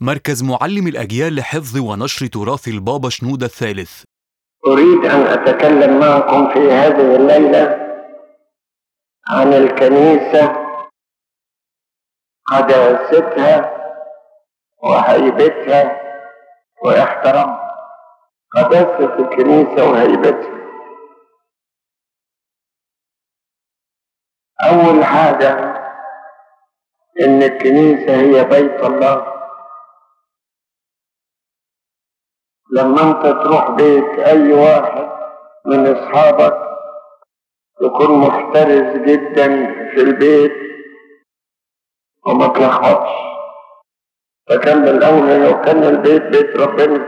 مركز معلم الأجيال لحفظ ونشر تراث البابا شنودة الثالث أريد أن أتكلم معكم في هذه الليلة عن الكنيسة قداستها وهيبتها واحترامها قداسة الكنيسة وهيبتها أول حاجة إن الكنيسة هي بيت الله لما أنت تروح بيت أي واحد من أصحابك تكون محترس جدا في البيت وما تلخبطش فكان بالأولى لو كان البيت بيت ربنا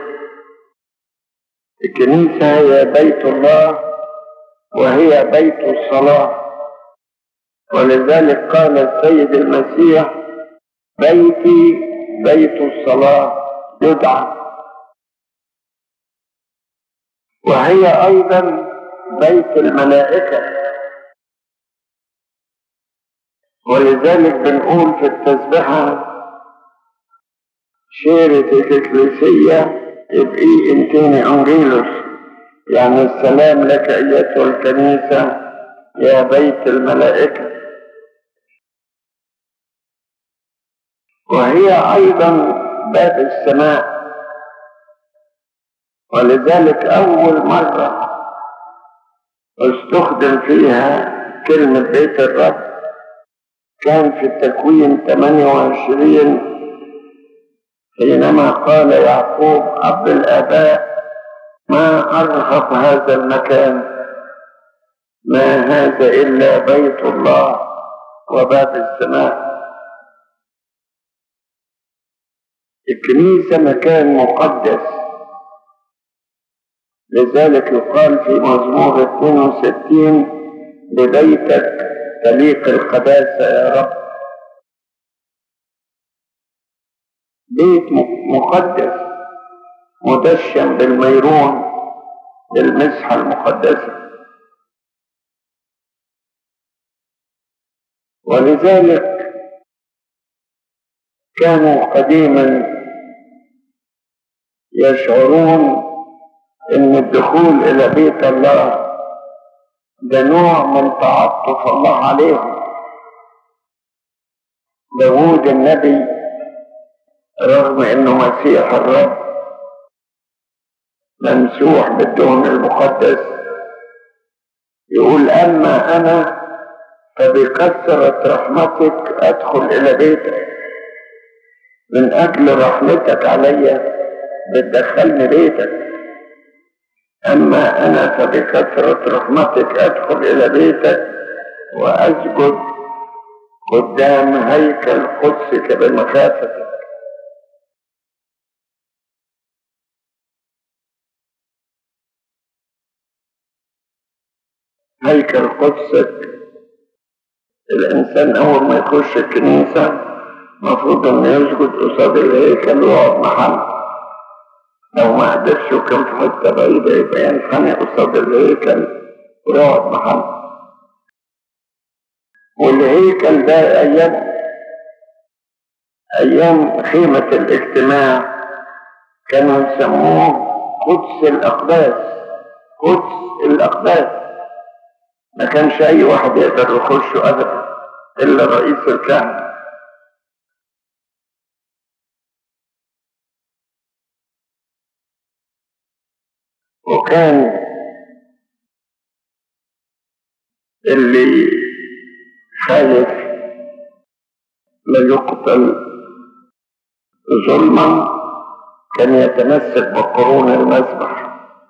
الكنيسة هي بيت الله وهي بيت الصلاة ولذلك قال السيد المسيح بيتي بيت الصلاة يدعى وهي أيضا بيت الملائكة ولذلك بنقول في التسبحة شيرة الإكليسية ابقي انتيني أنجيلوس يعني السلام لك أيتها الكنيسة يا بيت الملائكة وهي أيضا باب السماء ولذلك أول مرة استخدم فيها كلمة بيت الرب كان في التكوين 28 حينما قال يعقوب أب الآباء ما أرهق هذا المكان ما هذا إلا بيت الله وباب السماء الكنيسة مكان مقدس لذلك يقال في مزمور 62 ببيتك تليق القداسة يا رب بيت مقدس مدشن بالميرون بالمسحة المقدسة ولذلك كانوا قديما يشعرون ان الدخول الى بيت الله ده نوع من تعطف الله عليهم داوود النبي رغم انه مسيح الرب ممسوح بالدهن المقدس يقول اما انا فبكثرة رحمتك ادخل الى بيتك من اجل رحمتك علي بتدخلني بيتك أما أنا فبكثرة رحمتك أدخل إلى بيتك وأسجد قدام هيكل قدسك بمخافتك هيكل قدسك الإنسان أول ما يخش الكنيسة مفروض إنه يسجد قصاد الهيكل ويقعد محله لو ما قدرش وكان في حته بعيده يبقى ينحني قصاد الهيكل ويقعد محله والهيكل ده ايام ايام خيمه الاجتماع كانوا يسموه قدس الاقداس قدس الاقداس ما كانش اي واحد يقدر يخشه ابدا الا رئيس الكهنه وكان اللي خايف لا يقتل ظلما كان يتمسك بقرون المذبح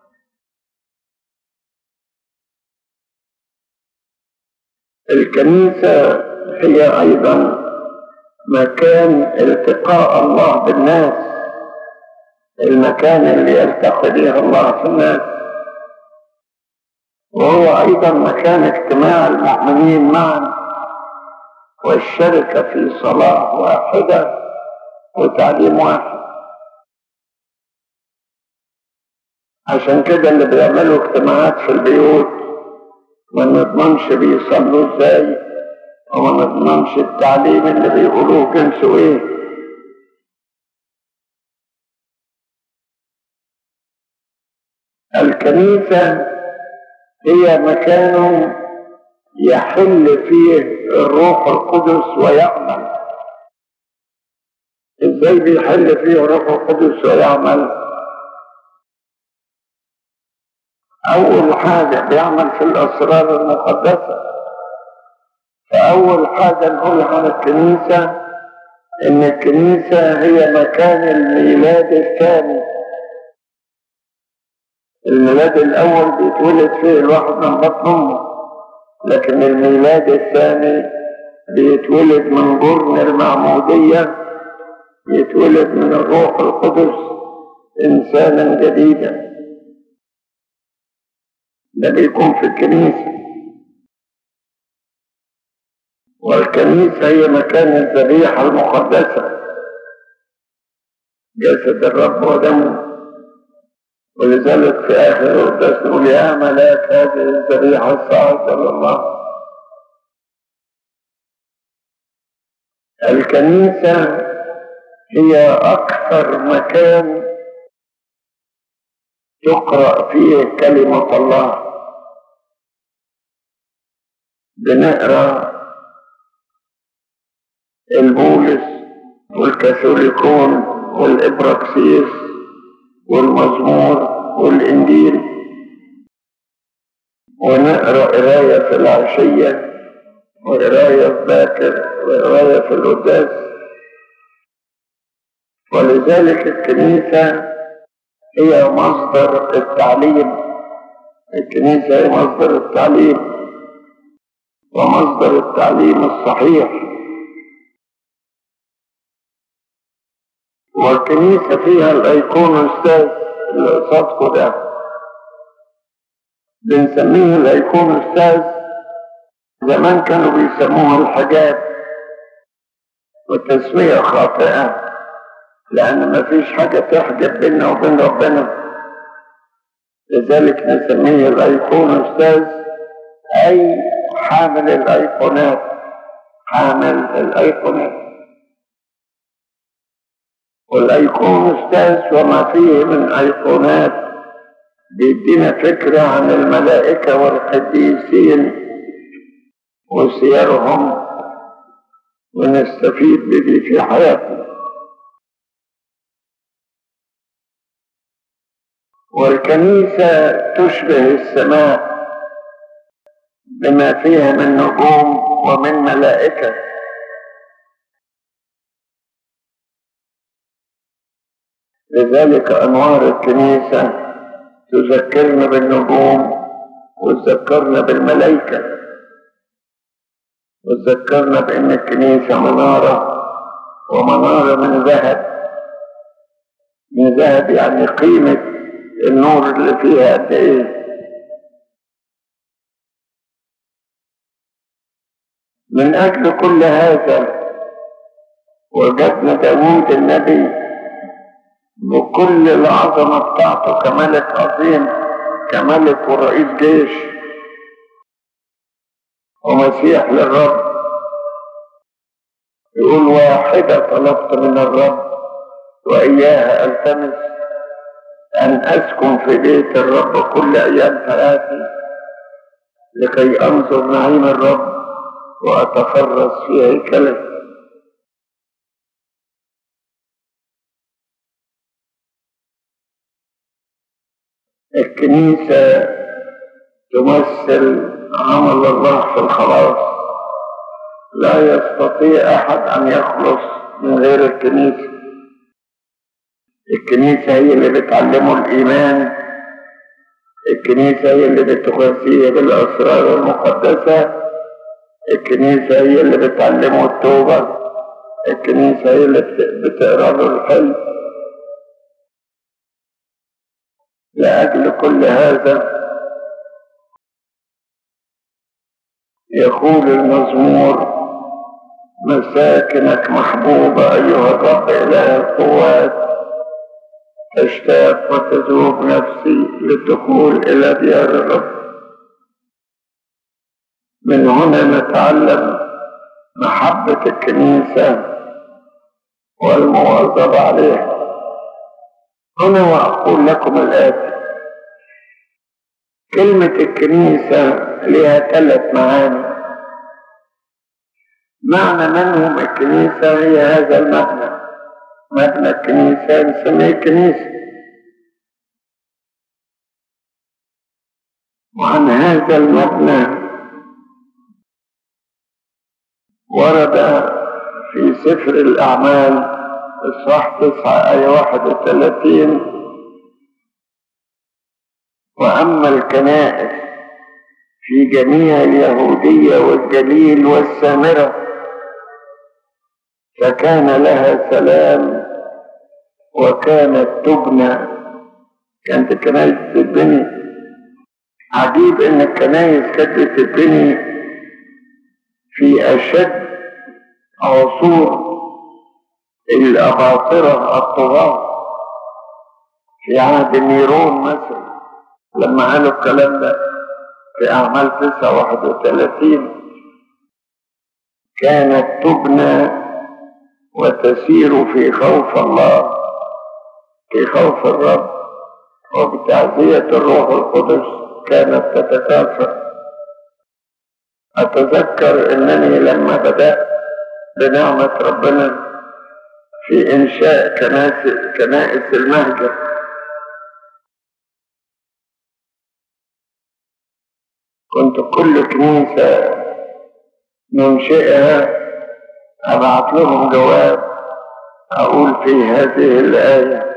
الكنيسة هي أيضا مكان التقاء الله بالناس المكان اللي يلتقي به الله في الناس وهو أيضا مكان اجتماع المؤمنين معا والشركة في صلاة واحدة وتعليم واحد عشان كده اللي بيعملوا اجتماعات في البيوت ما نضمنش بيصلوا ازاي وما نضمنش التعليم اللي بيقولوه جنسه ايه الكنيسة هي مكان يحل فيه الروح القدس ويعمل ازاي بيحل فيه الروح القدس ويعمل اول حاجة بيعمل في الاسرار المقدسة فاول حاجة نقولها عن الكنيسة ان الكنيسة هي مكان الميلاد الثاني الميلاد الاول بيتولد فيه الواحد من بطن امه لكن الميلاد الثاني بيتولد من جرن المعمودية يتولد من الروح القدس إنسانا جديدا ده بيكون في الكنيسة والكنيسة هي مكان الذبيحة المقدسة جسد الرب ودمه ولذلك في آخر القداس نقول يا ملاك هذه الذبيحة الصاعدة لله الكنيسة هي أكثر مكان تقرأ فيه كلمة الله بنقرأ البولس والكاثوليكون والإبراكسيس والمزمور والإنجيل ونقرأ قراية في العشية وقراية في باكر وقراية في القداس ولذلك الكنيسة هي مصدر التعليم الكنيسة هي مصدر التعليم ومصدر التعليم الصحيح والكنيسة فيها الأيقون أستاذ اللي قصادكم ده بنسميه الأيقون أستاذ زمان كانوا بيسموها الحجاب وتسمية خاطئة لأن ما فيش حاجة تحجب بيننا وبين ربنا لذلك نسميه الأيقون أستاذ أي حامل الأيقونات حامل الأيقونات والأيقون أستاذ وما فيه من أيقونات بيدينا فكرة عن الملائكة والقديسين وسيرهم ونستفيد بدي في حياتنا والكنيسة تشبه السماء بما فيها من نجوم ومن ملائكة لذلك أنوار الكنيسة تذكرنا بالنجوم وتذكرنا بالملائكة وتذكرنا بأن الكنيسة منارة ومنارة من ذهب من ذهب يعني قيمة النور اللي فيها قد ايه من اجل كل هذا وجدنا داوود النبي بكل العظمة بتاعته كملك عظيم كملك ورئيس جيش ومسيح للرب يقول واحدة طلبت من الرب وإياها ألتمس أن أسكن في بيت الرب كل أيام حياتي لكي أنظر نعيم الرب وأتفرس في هيكله الكنيسة تمثل عمل الله في الخلاص لا يستطيع أحد أن يخلص من غير الكنيسة الكنيسة هي اللي بتعلمه الإيمان الكنيسة هي اللي بتغذيه بالأسرار المقدسة الكنيسة هي اللي بتعلمه التوبة الكنيسة هي اللي بتقرا له الحلم لأجل كل هذا يقول المزمور مساكنك محبوبة أيها الرب إله القوات تشتاق وتذوب نفسي للدخول إلى ديار الرب من هنا نتعلم محبة الكنيسة والمواظبة عليها هنا وأقول لكم الآتي كلمة الكنيسة لها ثلاث معاني معنى منهم الكنيسة هي هذا المبنى مبنى الكنيسة نسميه كنيسة وعن هذا المبنى ورد في سفر الأعمال إصحاح تسعة آية واحد وثلاثين وأما الكنائس في جميع اليهودية والجليل والسامرة فكان لها سلام وكانت تبنى كانت الكنائس تتبني عجيب ان الكنائس كانت تتبني في اشد عصور الاباطره الطغاه في عهد نيرون مثلا لما قالوا الكلام ده في اعمال تسعة واحد وثلاثين كانت تبنى وتسير في خوف الله في خوف الرب وبتعزية الروح القدس كانت تتكاثر أتذكر أنني لما بدأت بنعمة ربنا في إنشاء كنائس كنائس المهجر كنت كل كنيسة ننشئها أبعت لهم جواب أقول في هذه الآية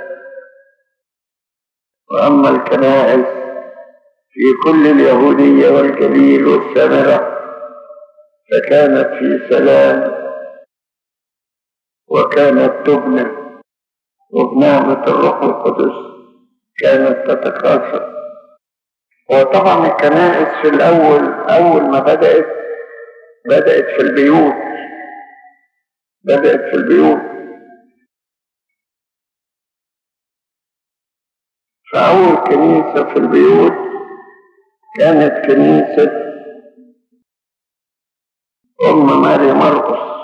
وأما الكنائس في كل اليهودية والجليل والسامرة فكانت في سلام وكانت تبنى وبنعمة الروح القدس كانت تتكاثر وطبعا الكنائس في الأول أول ما بدأت بدأت في البيوت بدأت في البيوت فأول كنيسة في البيوت كانت كنيسة أم ماري مرقس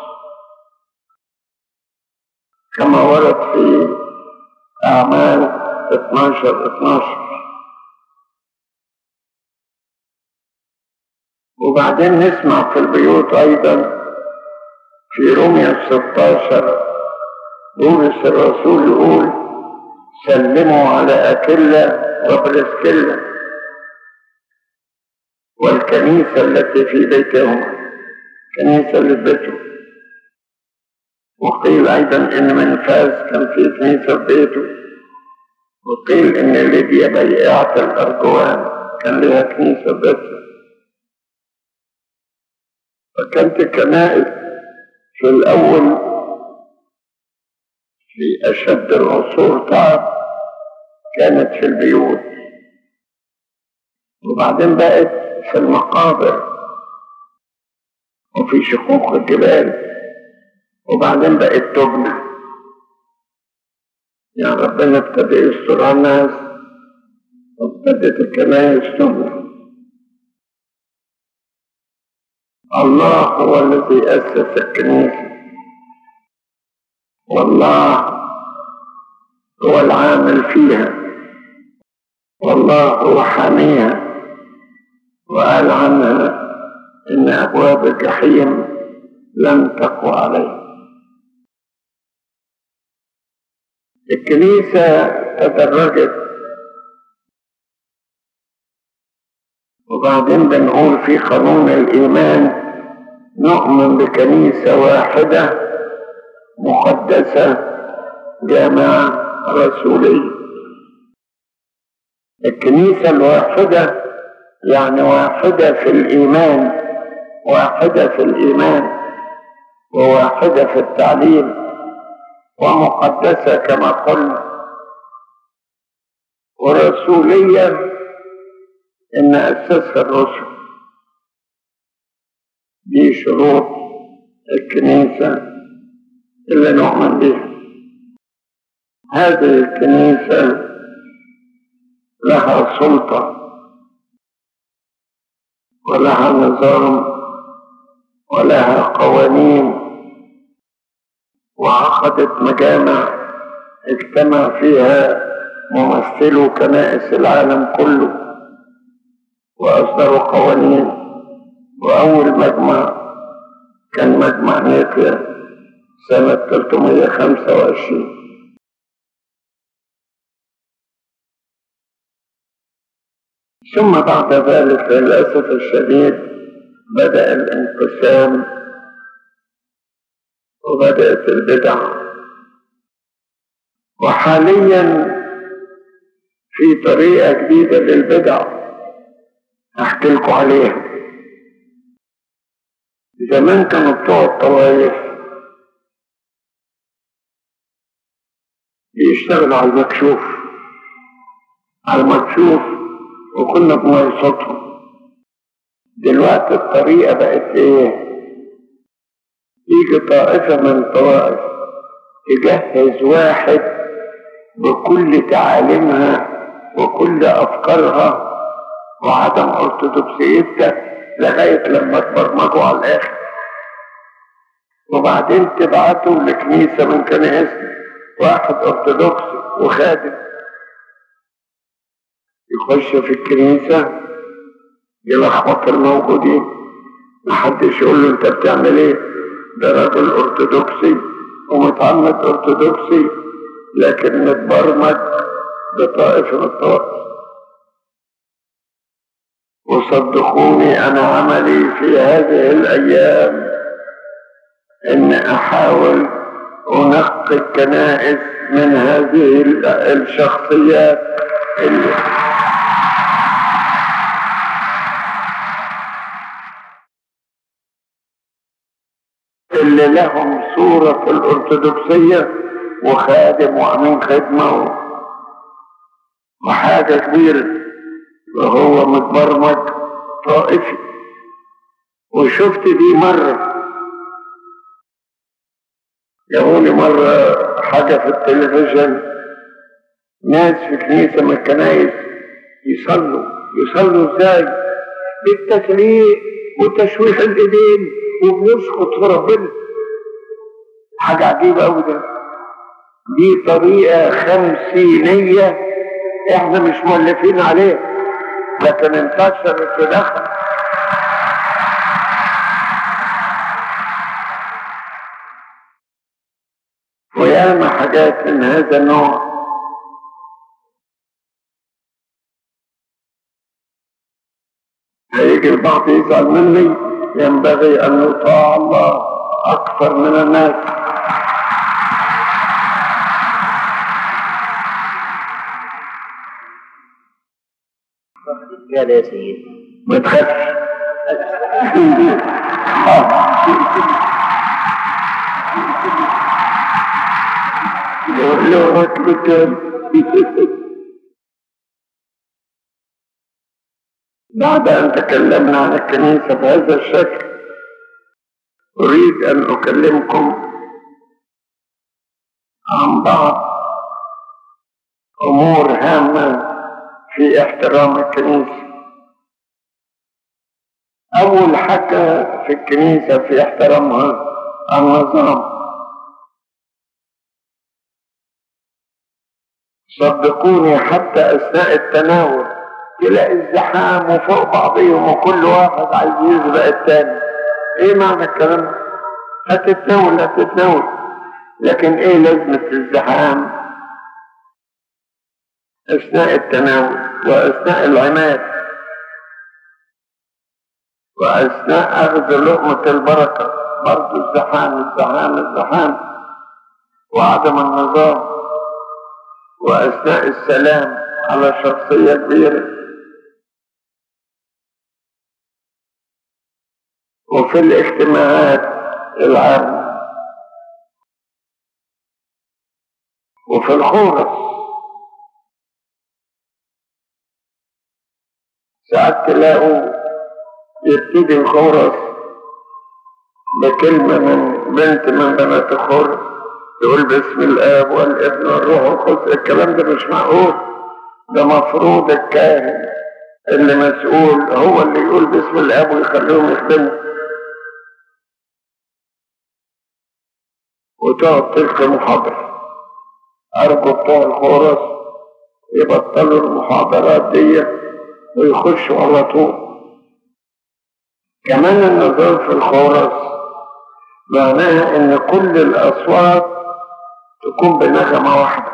كما ورد في أعمال 12 12 وبعدين نسمع في البيوت أيضا في روميا 16 بولس الرسول يقول سلموا على أكلة وبرسكلة والكنيسة التي في بيتهم كنيسة اللي في بيتهم وقيل أيضا إن منفاس كان في كنيسة في بيته وقيل إن ليبيا بيعة الأرجوان كان لها كنيسة بيتها فكانت الكنائس في الأول في أشد العصور تعب كانت في البيوت وبعدين بقت في المقابر وفي شقوق الجبال وبعدين بقت تبنى يعني ربنا ابتدى يستر على الناس وابتدت الكنائس تبنى الله هو الذي أسس الكنيسة والله هو العامل فيها والله هو حاميها وقال عنها إن أبواب الجحيم لن تقوى عليه الكنيسة تدرجت وبعدين بنقول في قانون الإيمان نؤمن بكنيسة واحدة مقدسة جامعة رسولية الكنيسة الواحدة يعني واحدة في الإيمان واحدة في الإيمان وواحدة في التعليم ومقدسة كما قلنا ورسولية إن أسسها الرسل دي شروط الكنيسة اللي نؤمن بها هذه الكنيسة لها سلطة ولها نظام ولها قوانين وعقدت مجامع اجتمع فيها ممثلو كنائس العالم كله وأصدروا قوانين وأول مجمع كان مجمع نيقيا سنة 325 ثم بعد ذلك للأسف الشديد بدأ الانقسام وبدأت البدع وحاليا في طريقة جديدة للبدع أحكي لكم عليها زمان كانوا بتوع الطوائف بيشتغلوا على المكشوف على المكشوف وكنا بنرصدهم دلوقتي الطريقة بقت ايه يجي طائفة من طوائف تجهز واحد بكل تعاليمها وكل أفكارها وعدم أرثوذكسيتها لغاية لما تبرمجوا على الآخر وبعدين تبعتوا لكنيسة من كنائسنا واحد أرثوذكسي وخادم يخش في الكنيسة يلخبط الموجودين محدش يقول له انت بتعمل ايه ده راجل ارثوذكسي ومتعمد ارثوذكسي لكن متبرمج بطائفة من الطوائف وصدقوني انا عملي في هذه الايام ان احاول انقي الكنائس من هذه الشخصيات اللي اللي لهم صورة في الأرثوذكسية وخادم وأمين خدمة وحاجة كبيرة وهو متبرمج طائفي وشفت دي مرة جابولي مرة حاجة في التلفزيون ناس في كنيسة من الكنايس يصلوا يصلوا ازاي بالتسليق وتشويح الايدين وبنسقط في ربنا حاجة عجيبة أوي ده دي طريقة خمسينية احنا مش مؤلفين عليها لكن انتشرت في دخل وياما حاجات من هذا النوع هيجي البعض يزعل مني ينبغي أن يطاع الله أكثر من الناس قال يا سيد ما تخافش لو ركبت بعد أن تكلمنا عن الكنيسة بهذا الشكل أريد أن أكلمكم عن بعض أمور هامة في احترام الكنيسة أول حاجة في الكنيسة في احترامها النظام صدقوني حتى أثناء التناول تلاقي الزحام وفوق بعضهم وكل واحد عايز يسبق التاني ايه معنى الكلام ده؟ هتتناول هتتناول لكن ايه لازمة الزحام اثناء التناول واثناء العماد واثناء اخذ لقمة البركة برضه الزحام الزحام الزحام وعدم النظام واثناء السلام على شخصية كبيرة وفي الاجتماعات العامة وفي الخورس ساعات تلاقوا يبتدي الخورس بكلمة من بنت من بنات الخورس تقول باسم الآب والابن والروح القدس الكلام ده مش معقول ده مفروض الكاهن اللي مسؤول هو اللي يقول باسم الآب ويخليهم يخدموا وتقعد تلقي محاضرة أرجو بتوع الخورس يبطلوا المحاضرات دي ويخشوا على طول كمان النظام في الخورس معناها ان كل الاصوات تكون بنغمة واحدة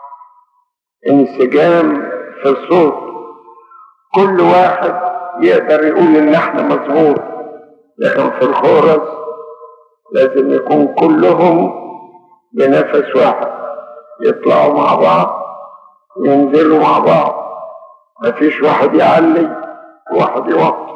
انسجام في الصوت كل واحد يقدر يقول اللحن مظبوط لكن في الخورس لازم يكون كلهم بنفس واحد يطلعوا مع بعض وينزلوا مع بعض مفيش واحد يعلي وواحد يوطي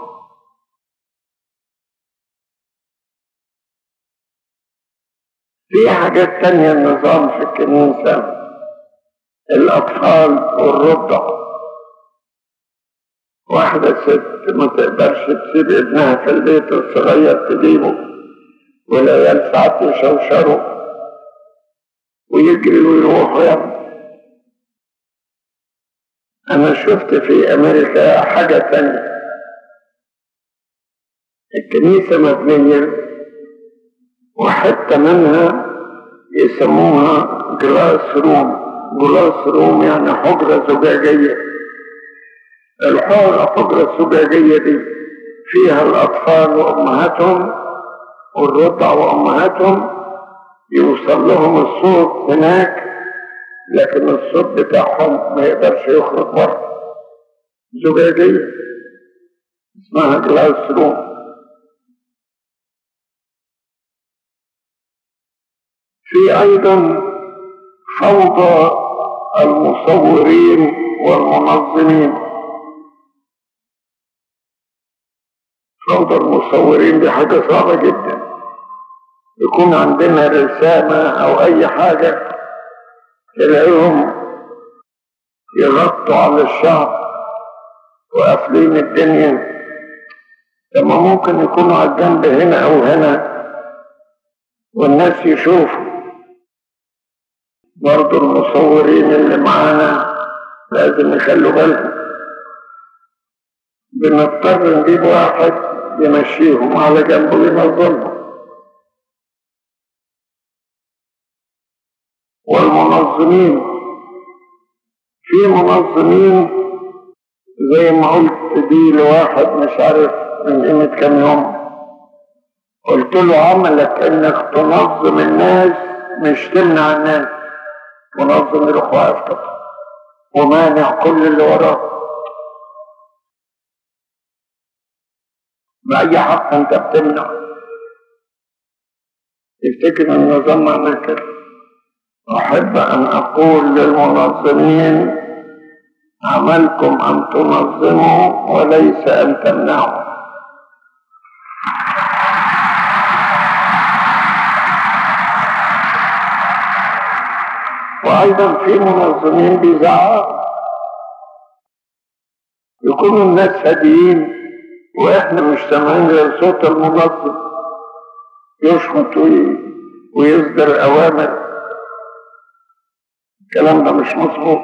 في حاجات تانية النظام في الكنيسة الأطفال والرضع واحدة ست ما تقدرش تسيب ابنها في البيت الصغير تجيبه والعيال ساعات يشوشروا ويجري ويروحوا يعني أنا شفت في أمريكا حاجة تانية الكنيسة مبنية وحتة منها يسموها جلاس روم جلاس روم يعني حجرة زجاجية الحجرة الزجاجية دي فيها الأطفال وأمهاتهم والرضع وأمهاتهم يوصل لهم الصوت هناك لكن الصوت بتاعهم ما يقدرش يخرج بره زجاجية اسمها جلاس روم في أيضا فوضى المصورين والمنظمين فوضى المصورين دي حاجة صعبة جدا يكون عندنا رسالة أو أي حاجة تلاقيهم يغطوا على الشعب وقافلين الدنيا لما ممكن يكونوا على الجنب هنا أو هنا والناس يشوفوا برضو المصورين اللي معانا لازم يخلوا بالهم بنضطر نجيب واحد يمشيهم على جنبه وينظمهم والمنظمين في منظمين زي ما قلت دي لواحد مش عارف من قيمة كام يوم قلت له عملك انك تنظم الناس مش تمنع الناس منظم يروح واقف كده ومانع كل اللي وراه بأي حق انت بتمنع يفتكر ان النظام معناه كده أحب أن أقول للمنظمين عملكم أن تنظموا وليس أن تمنعوا وأيضا في منظمين بيزعقوا يكونوا الناس هاديين وإحنا مش سامعين غير صوت المنظم يشخط ويصدر أوامر الكلام ده مش مظبوط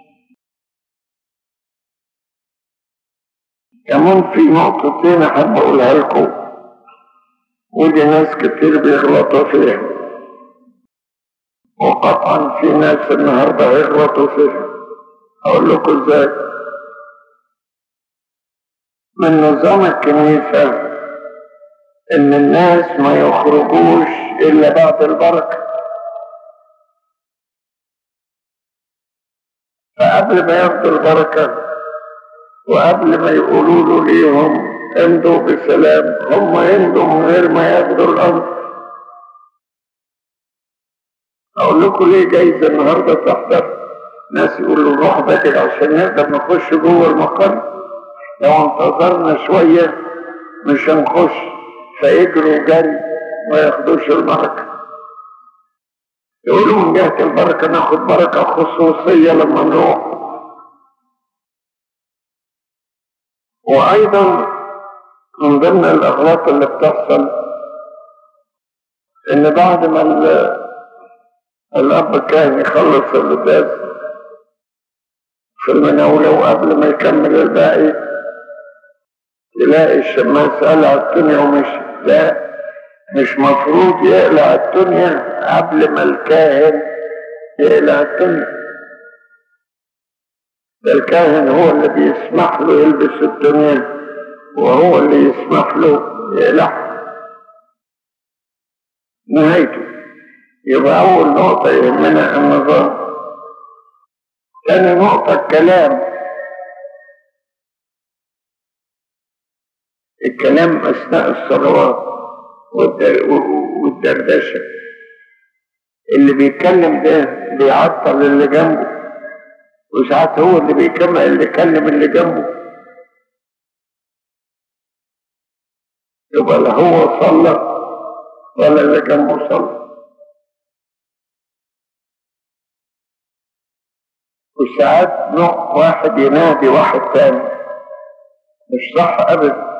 كمان في نقطتين احب اقولها لكم ودي ناس كتير بيغلطوا فيها وقطعا في ناس النهارده هيغلطوا فيها اقول لكم ازاي من نظام الكنيسة ان الناس ما يخرجوش الا بعد البركه فقبل ما ياخدوا البركة وقبل ما يقولوا له ليهم امضوا بسلام هم يمضوا من غير ما ياخدوا الأمر أقول لكم ليه جايزة النهاردة تحضر ناس يقولوا نروح بدري عشان نقدر نخش جوه المقر لو انتظرنا شوية مش هنخش فيجروا جري ما ياخدوش البركة يقولوا من جهة البركة ناخد بركة خصوصية لما نروح وأيضا من ضمن الأغلاط اللي بتحصل إن بعد ما الأب كان يخلص القداس في المناولة وقبل ما يكمل الباقي يلاقي الشماس قلع الدنيا ومشي لا مش مفروض يقلع الدنيا قبل ما الكاهن يقلع الدنيا ده الكاهن هو اللي بيسمح له يلبس الدنيا وهو اللي يسمح له يقلع نهايته يبقى أول نقطة يهمنا النظام ثاني نقطة الكلام الكلام أثناء الصلوات والدر- والدردشة اللي بيتكلم ده بيعطل اللي جنبه وساعات هو اللي بيكمل اللي يكلم اللي جنبه يبقى لا هو صلى ولا اللي جنبه صلى وساعات نوع واحد ينادي واحد تاني مش صح ابدا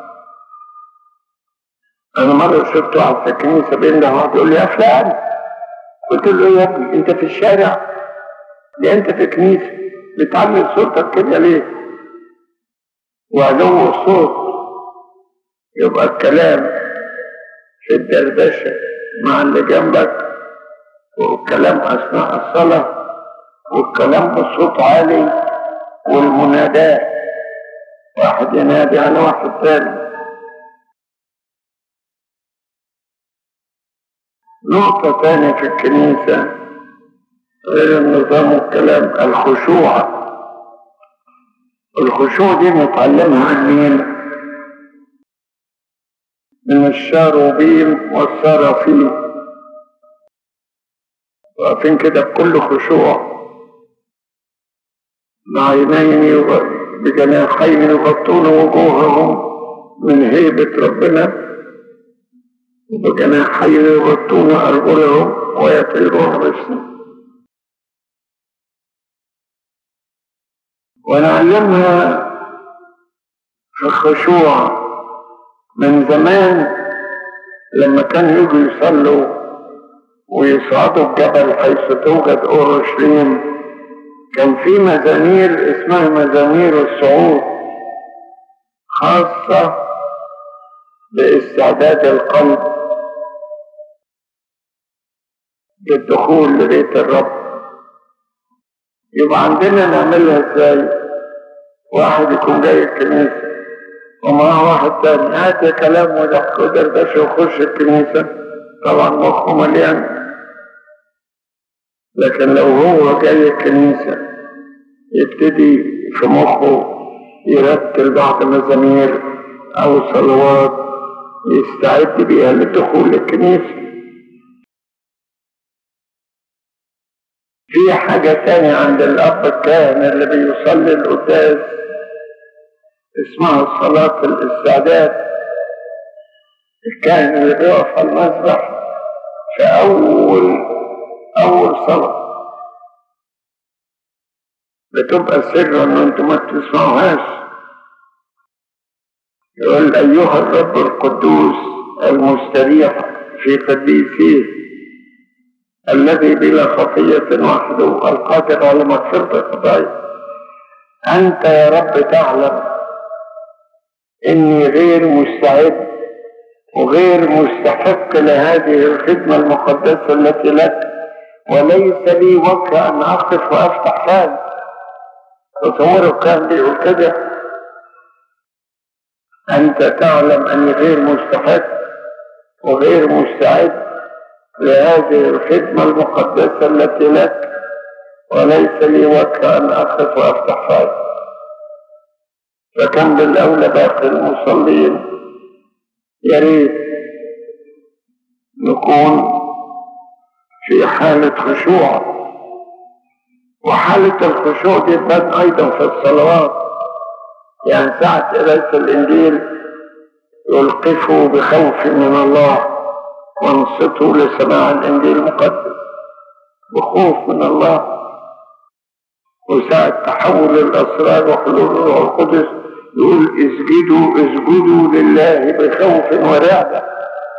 انا مره شفت واحد في الكنيسه بينده واحد يقول لي يا فلان قلت له ايه يا ابني انت في الشارع ده انت في كنيسه بتعلي صوتك كده ليه وعلو الصوت يبقى الكلام في الدردشه مع اللي جنبك والكلام اثناء الصلاه والكلام بصوت عالي والمناداه واحد ينادي على واحد تاني نقطة تانية في الكنيسة غير النظام والكلام الخشوع الخشوع دي نتعلمها عن مين؟ من الشاروبين والسرافين واقفين كده بكل خشوع بعينين يغ- بجناحين يغطون وجوههم من هيبة ربنا وبجناحين يغطون أرجلهم ويطيرون باسمه ونعلمها في الخشوع من زمان لما كانوا يجوا يصلوا ويصعدوا الجبل حيث توجد أورشليم كان في مزامير اسمها مزامير الصعود خاصة باستعداد القلب للدخول لبيت الرب يبقى عندنا نعملها ازاي واحد يكون جاي الكنيسة ومعاه واحد تاني هات كلام وضحك ودردشة وخش الكنيسة طبعا مخه مليان لكن لو هو جاي الكنيسة يبتدي في مخه يرتل بعض مزامير أو صلوات يستعد بيها للدخول الكنيسة في حاجة تانية عند الأب الكاهن اللي بيصلي القداس اسمها صلاة الاستعداد الكاهن اللي بيقف على المسبح في أول أول صلاة بتبقى سر إن أنتم ما تسمعوهاش يقول أيها الرب القدوس المستريح في قديسيه الذي بلا خطية وحده القادر على مغفرة الخطايا أنت يا رب تعلم إني غير مستعد وغير مستحق لهذه الخدمة المقدسة التي لك وليس لي وجه أن أقف وأفتح فاي تصوروا كان بيقول كده أنت تعلم أني غير مستحق وغير مستعد لهذه الخدمة المقدسة التي لك وليس لي وجه أن أقف وأفتح فاي فكم بالأولى باقي المصلين يا ريت نكون في حالة خشوع وحالة الخشوع دي تبان أيضا في الصلوات يعني ساعة قراية الإنجيل يلقفوا بخوف من الله وانصتوا لسماع الإنجيل المقدس بخوف من الله وساعة تحول الأسرار وحلول الروح القدس يقول اسجدوا اسجدوا لله بخوف ورعدة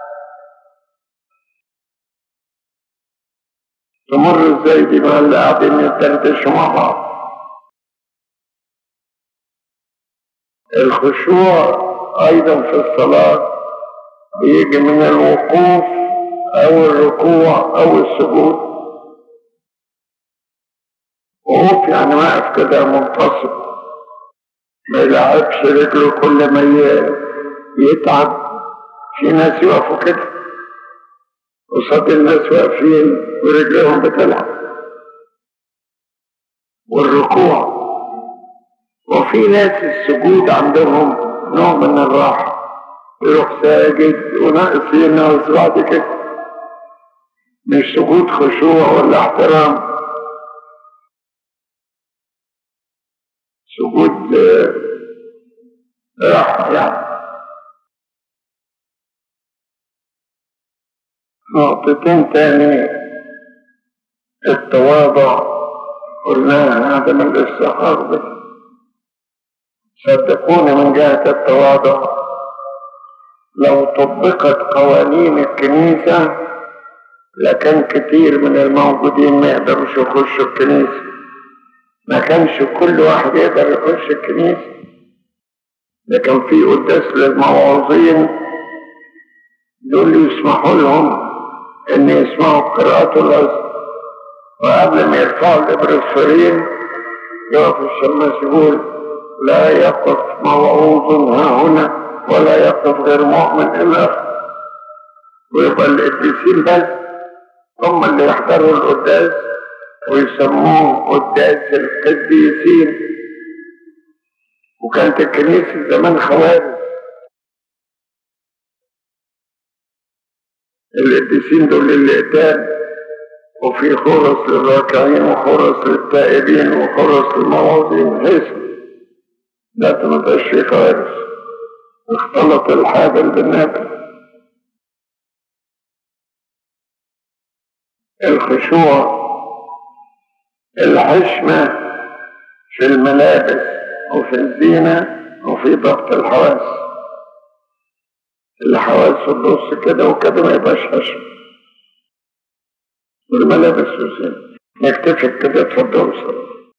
تمر ازاي دي مع اللي قاعدين يدردشوا مع بعض الخشوع أيضا في الصلاة بيجي من الوقوف أو الركوع أو السجود وقوف يعني واقف كده منتصب ما يلعبش رجله كل ما ي- يتعب في ناس يقفوا كده قصاد الناس واقفين ورجلهم بتلعب والركوع وفي ناس السجود عندهم نوع من الراحة يروح ساجد وناقص ينقص بعد كده مش سجود خشوع ولا احترام سجود آه، راحة يعني نقطتين تاني التواضع قلناها عدم الاستحقاق به صدقوني من جهة التواضع لو طبقت قوانين الكنيسة لكان كتير من الموجودين ما يقدروش يخشوا الكنيسة ما كانش كل واحد يقدر يخش الكنيسة لكن في قداس للمواعظين دول يسمحوا لهم ان يسمعوا قراءة الأزهر وقبل ما يرفعوا الإبرسفرين يقف الشماس يقول لا يقف موعوظ ها هنا ولا يقف غير مؤمن إلا ويبقى القديسين بس هم اللي يحضروا القداس ويسموه قداس القديسين وكانت الكنيسة زمان خوارج القديسين دول الإقدام وفي خرس للراكعين وخرس للتائبين وخرس للمواظين حسن لا تبقاش في خوارج اختلط الحابل بالنابل الخشوع الحشمة في الملابس وفي الزينة وفي ضبط الحواس الحواس في النص كده وكده ما يبقاش حشم والملابس والزينة نكتفي كده اتفضلوا صلوا